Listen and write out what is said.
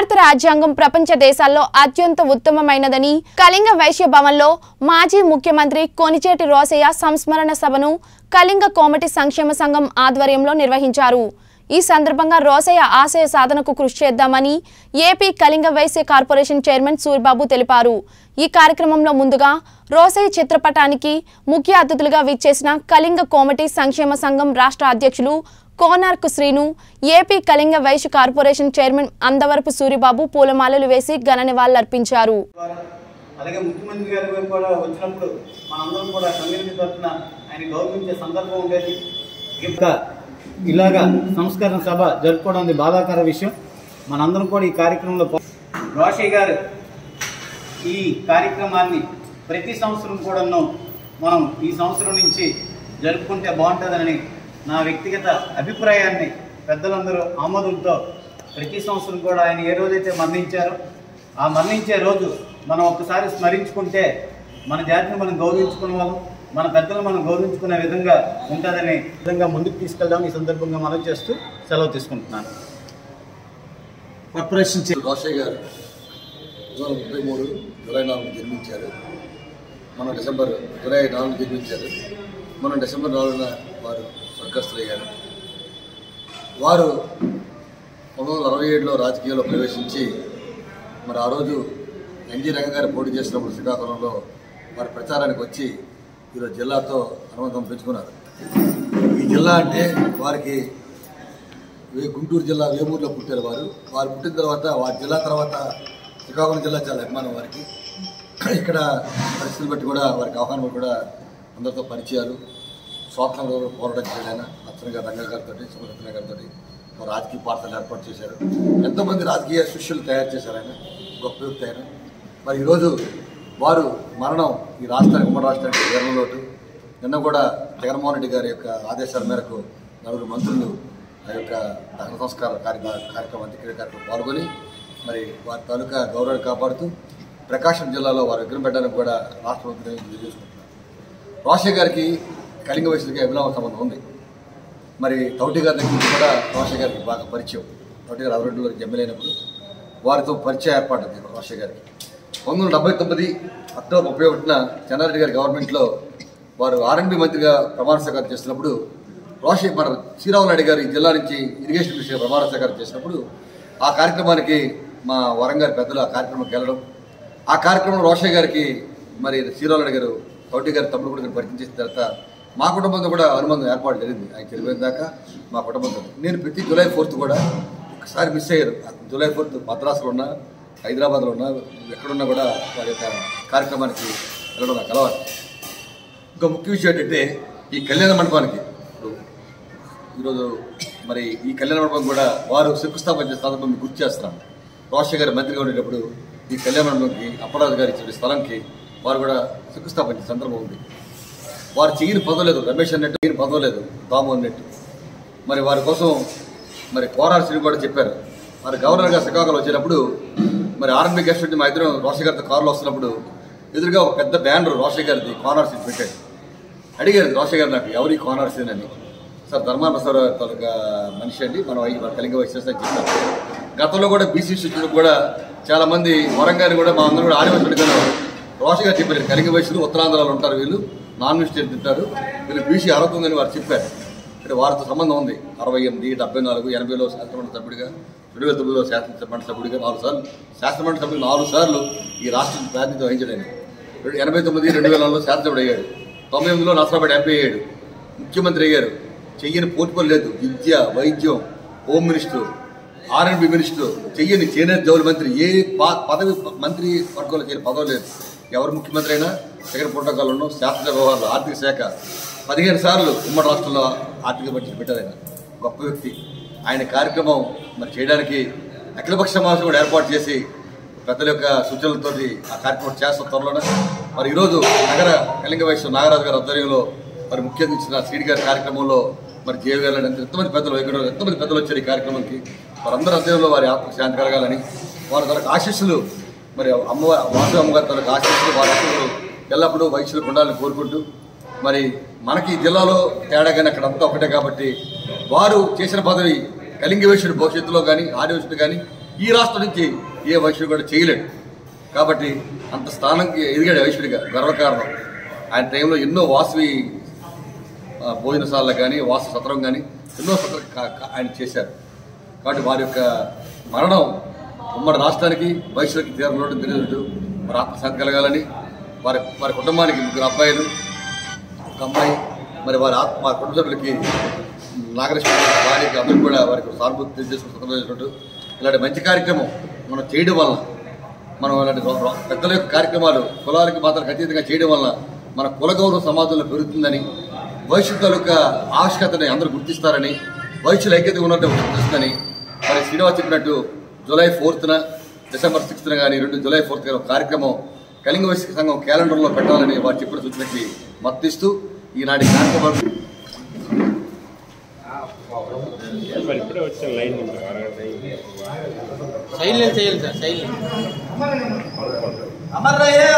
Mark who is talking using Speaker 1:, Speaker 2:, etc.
Speaker 1: భారత రాజ్యాంగం ప్రపంచ దేశాల్లో అత్యంత ఉత్తమమైనదని కళింగ వైశ్య భవన్లో మాజీ ముఖ్యమంత్రి కొనిచేటి రోసయ్య సంస్మరణ సభను కళింగ కోమటి సంక్షేమ సంఘం ఆధ్వర్యంలో నిర్వహించారు ఈ సందర్భంగా రోసయ్య ఆశయ సాధనకు కృషి చేద్దామని AP Kalinga Vysya corporation chairman Suribabu తెలిపారు ఈ కార్యక్రమంలో ముందుగా రోసయ్య చిత్రపటానికి ముఖ్య అతిథులుగా విచ్చేసిన కళింగ కోమటి సంక్షేమ సంఘం రాష్ట్ర అధ్యక్షులు Konark Srinu AP Kalinga Vysya corporation chairman Andavarapu Suribabu పూలమాలలు వేసి ఘన నివాళులర్పించారు
Speaker 2: ద్వారా అలాగే ముఖ్యమంత్రి గారి వైపు కూడా వచ్చినప్పుడు మనందరం కూడా కమ్యూనిటీ తరఫున ఆయన గౌరవించే సందర్భం ఉండేది ఇంకా ఇలాగా సంస్కరణ సభ జరుపుకోవడం అనేది బాధాకర విషయం మనందరం కూడా ఈ కార్యక్రమంలో పా- రోషయ్య గారు ఈ కార్యక్రమాన్ని ప్రతి సంవత్సరం కూడాను మనం ఈ సంవత్సరం నుంచి జరుపుకుంటే బాగుంటుందని నా వ్యక్తిగత అభిప్రాయాన్ని పెద్దలందరూ ఆమోదంతో ప్రతి సంవత్సరం కూడా ఆయన ఏ రోజైతే మరణించారో ఆ మరణించే రోజు మనం ఒక్కసారి స్మరించుకుంటే మన జాతిని మనం గౌరవించుకునే వాళ్ళం మన పెద్దలు మనం గౌరవించుకునే విధంగా ఉంటుందని విధంగా ముందుకు తీసుకెళ్దాం ఈ సందర్భంగా మనం చేస్తూ సెలవు తీసుకుంటున్నాను కార్పొరేషన్ చే-
Speaker 3: రోషయ్య గారు జూన్ ముప్పై మూడు జూలై నాలుగు జన్మించారు మన డిసెంబర్ జూలై నాలుగు జన్మించారు మన డిసెంబర్ నాలుగున వారు స్వర్గస్థులయ్యారు వారు పంతొమ్మిది వందల అరవై ఏడులో రాజకీయాల్లో ప్రవేశించి మరి ఆ రోజు ఎన్జీ రంగ గారు పోటీ చేసినప్పుడు శ్రీకాకుళంలో వారి ప్రచారానికి వచ్చి ఈరోజు జిల్లాతో అనుబంధం పెంచుకున్నారు ఈ జిల్లా అంటే వారికి వే- గుంటూరు జిల్లా వేమూరులో పుట్టారు వారు వారు పుట్టిన తర్వాత వారి జిల్లా తర్వాత శ్రీకాకుళం జిల్లా చాలా అభిమానం వారికి ఇక్కడ పరిస్థితులు బట్టి కూడా వారికి ఆహ్వానం బట్టి కూడా అందరితో పరిచయాలు స్వాతంత్రంలో పోరాటం చేయడానికి లక్షణ గారు రంగ గారితో సుమరత్న గారితో ఒక రాజకీయ పార్టీలు ఏర్పాటు చేశారు ఎంతోమంది రాజకీయ శిష్యులు తయారు చేశారు ఆయన గొప్ప వ్యక్తి ఆయన మరి ఈరోజు వారు మరణం ఈ రాష్ట్రానికి ఉమ్మడి రాష్ట్రానికి తీరని లోటు నిన్న కూడా జగన్మోహన్ రెడ్డి గారి యొక్క ఆదేశాల మేరకు నలుగురు మంత్రులు ఆ యొక్క దహన సంస్కార కార్య కార్యక్రమం అంత్యక్రియ కార్యక్రమం పాల్గొని మరి వారి తాలూకా గౌరవాన్ని కాపాడుతూ ప్రకాశం జిల్లాలో వారి విగ్రహం పెట్టడానికి కూడా రాష్ట్ర మంత్రి తెలియజేసుకుంటున్నారు రోషయ్య గారికి కళింగ వయసులకి అభినవ సంబంధం ఉంది మరి తౌటి గారి దగ్గర నుంచి కూడా రోషయ్య గారికి బాగా పరిచయం తౌటి గారు అరవై ఎమ్మెల్యే అయినప్పుడు వారితో పరిచయం ఏర్పడింది రోషయ్య గారికి పంతొమ్మిది వందల డెబ్బై తొమ్మిది అక్టోబర్ ముప్పై ఒకటిన చెన్నారెడ్డి గారి గవర్నమెంట్లో వారు ఆర్ఎండ్బి మంత్రిగా ప్రమాణ స్వీకారం చేసినప్పుడు రోషయ్య మన శ్రీరావు నాయుడు గారు ఈ జిల్లా నుంచి ఇరిగేషన్ మినిస్టర్ ప్రమాణ స్వీకారం చేసినప్పుడు ఆ కార్యక్రమానికి మా వరంగారి పెద్దలు ఆ కార్యక్రమంకి వెళ్ళడం ఆ కార్యక్రమంలో రోషయ్య గారికి మరి శ్రీరావు నాయుడు గారు తౌటి గారి తమ్ముడు కూడా పరిచయం చేసిన తర్వాత మా కుటుంబంతో కూడా అనుబంధం ఏర్పాటు జరిగింది ఆయన చనిపోయిన దాకా మా కుటుంబంతో నేను ప్రతి జూలై ఫోర్త్ కూడా ఒకసారి మిస్ అయ్యారు ఆ జూలై ఫోర్త్ మద్రాసులో ఉన్నా హైదరాబాద్లో ఉన్నా ఎక్కడున్నా కూడా వారి యొక్క కార్యక్రమానికి వెళ్ళడం నాకు అలవాటు ఇంకో ముఖ్య విషయం ఏంటంటే ఈ కళ్యాణ మండపానికి ఇప్పుడు ఈరోజు మరి ఈ కళ్యాణ మండపం కూడా వారు శంకుస్థాపన చేసిన సందర్భం మీకు గుర్తు చేస్తున్నాను రోషయ్య గారు మంత్రిగా ఉండేటప్పుడు ఈ కళ్యాణ మండపంకి అప్పరాజు గారు ఇచ్చిన స్థలంకి వారు కూడా శంకుస్థాపన చేసిన సందర్భం ఉంది వారు చెయ్యిని పదవలేదు రమేష్ అన్నట్టు చెయ్యిని పదవలేదు దాము అన్నట్టు మరి వారి కోసం మరి కోరార్ శ్రీ కూడా చెప్పారు మరి గవర్నర్గా శ్రీకాకుళం వచ్చేటప్పుడు మరి ఆర్ఎన్బి గెస్ట్ నుండి మా ఇద్దరం రోషయ్య గారితో కారులో వస్తున్నప్పుడు ఎదురుగా ఒక పెద్ద బ్యానర్ రోషయ్య గారిది కోనార్ సీట్ పెట్టాడు అడిగారు రోషయ్య గారు నాకు ఎవరి కోనార్ సీన్ అని సార్ ధర్మాన తాలూకా మనిషి అండి మనం అయ్యి మన కలింగ వయసు అని చెప్పారు గతంలో కూడా బీసీ శిష్యులు కూడా చాలా మంది వరంగాని కూడా మా అందరూ కూడా ఆదివాసి అడిగారు రోష గారు చెప్పారు కలింగ వయసులు ఉత్తరాంధ్రలో ఉంటారు వీళ్ళు నాన్ వెజిటేరియన్ తింటారు వీళ్ళు బీసీ అర్హత ఉందని వారు చెప్పారు ఇక్కడ వారితో సంబంధం ఉంది అరవై ఎనిమిది డెబ్బై నాలుగు ఎనభైలో శాసనమండలి సభ్యుడిగా రెండు వేల తొమ్మిదిలో శాసనమండలి సభ్యుడిగా నాలుగు సార్లు శాసనమండలి సభ్యులు నాలుగు సార్లు ఈ రాష్ట్ర ప్రాతినిధ్యం వహించాడు ఆయన రెండు- ఎనభై తొమ్మిది రెండు వేల నాలుగులో శాసనసభ్యుడు అయ్యాడు తొంభై ఎనిమిదిలో నసరాబాద్ ఎంపీ అయ్యాడు ముఖ్యమంత్రి అయ్యారు చెయ్యని పోటుపని లేదు విద్య వైద్యం హోమ్ మినిస్టర్ ఆర్ఎండ్బి మినిస్టర్ చెయ్యని చేనేత జౌలు మంత్రి ఏ పా- పదవి మంత్రి వర్గంలో చేయని పదవి లేదు ఎవరు ముఖ్యమంత్రి అయినా జగన్ ప్రోటోకాల్లో శాస్త్ర వ్యవహారాలు ఆర్థిక శాఖ పదిహేను సార్లు ఉమ్మడి రాష్ట్రంలో ఆర్థిక బడ్జెట్ పెట్టారు ఆయన గొప్ప వ్యక్తి ఆయన కార్యక్రమం మరి చేయడానికి అఖిలపక్ష సమావేశం కూడా ఏర్పాటు చేసి పెద్దల యొక్క సూచనలతో ఆ కార్యక్రమం చేస్తున్న త్వరలోనే మరి ఈరోజు నగర కళింగ వయసు నాగరాజు గారి ఆధ్వర్యంలో మరి ముఖ్యంగా ఇచ్చిన శ్రీడి గారి కార్యక్రమంలో మరి జేవి గారు లాంటి ఎంతమంది పెద్దలు ఇక్కడ ఎంతమంది పెద్దలు వచ్చారు ఈ కార్యక్రమానికి వారందరి ఆధ్వర్యంలో వారి ఆత్మకు శాంతి కలగాలని వారి తనకు ఆశీస్సులు మరి అమ్మ వాసు అమ్మగారి తనకు ఆశీస్సులు వారి ఆశీస్సులు ఎల్లప్పుడూ వైశ్యులకు ఉండాలని కోరుకుంటూ మరి మనకి ఈ జిల్లాలో తేడా కానీ అక్కడ అంతా ఒకటే కాబట్టి వారు చేసిన పదవి కళింగ వేషుడు భవిష్యత్తులో కానీ ఆదివేశుడు కానీ ఈ రాష్ట్రం నుంచి ఏ వైశ్యుడు కూడా చేయలేడు కాబట్టి అంత స్థానంకి ఎదిగాడు వైశ్యుడిగా గర్వకారణం ఆయన టైంలో ఎన్నో వాసవి ఆ, భోజనశాలలో కానీ వాసు సత్రం కానీ ఎన్నో సత్రం కా- కా- ఆయన చేశారు కాబట్టి వారి యొక్క మరణం ఉమ్మడి రాష్ట్రానికి వైశ్యులకి తీరలోటు తెలియదు వారి ఆత్మశాంతి కలగాలని వారి వారి కుటుంబానికి ముగ్గురు అబ్బాయిలు ఒక అమ్మాయి మరి వారి ఆత్మ వారి కుటుంబ సభ్యులకి నాగలక్ష్మి వారికి అందరూ కూడా వారికి సానుభూతి తెలియజేసుకుని సంతోషించినట్టు ఇలాంటి మంచి కార్యక్రమం మనం చేయడం వల్ల మనం ఇలాంటి రో- రో- పెద్దల యొక్క కార్యక్రమాలు కులాలకి మాత్రం అతీతంగా చేయడం వల్ల మన కుల గౌరవ సమాజంలో పెరుగుతుందని భవిష్యత్తు తాలూకా ఆవశ్యకతని అందరూ గుర్తిస్తారని భవిష్యత్తు ఐక్యత ఉన్నట్టు గుర్తిస్తుందని మరి శ్రీనివాస్ చెప్పినట్టు జూలై ఫోర్త్న డిసెంబర్ సిక్స్త్న కానీ రెండు జూలై ఫోర్త్ కానీ ఒక కార్యక్రమం కళింగ వైశ్య సంఘం క్యాలెండర్లో పెట్టాలని వారు చెప్పిన సూచనకి మద్దతిస్తూ ఈనాటి కార్యక్రమం
Speaker 4: మరి ఇప్పుడే వచ్చిన లైన్ నెంబర్ అరగంట అయింది.
Speaker 5: సైలెన్స్ చేయాలి సార్ సైలెన్స్
Speaker 4: పదకొండు.
Speaker 2: అమర్ రహే